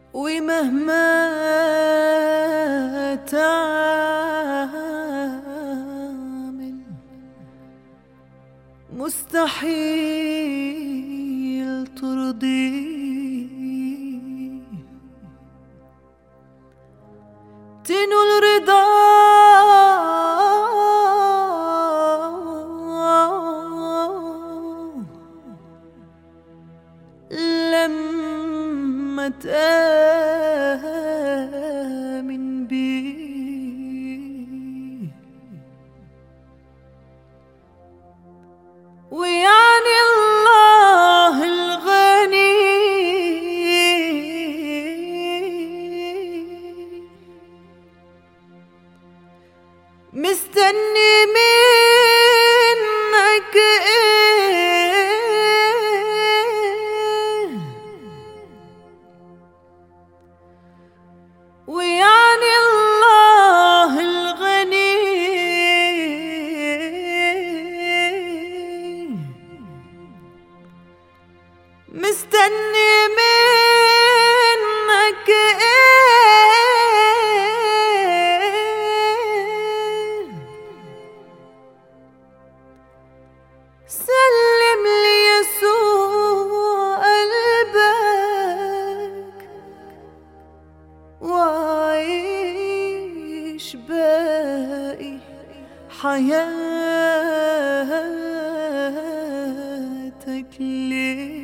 ومهما تعمل مستحيل ترضي تنول رضا لما تآمن بيه ويعني الله الغني مستني منك ايه ويعني الله الغني مستني منك ايه سلم لي يسوع قلبك وعيش باقي حياتك ليه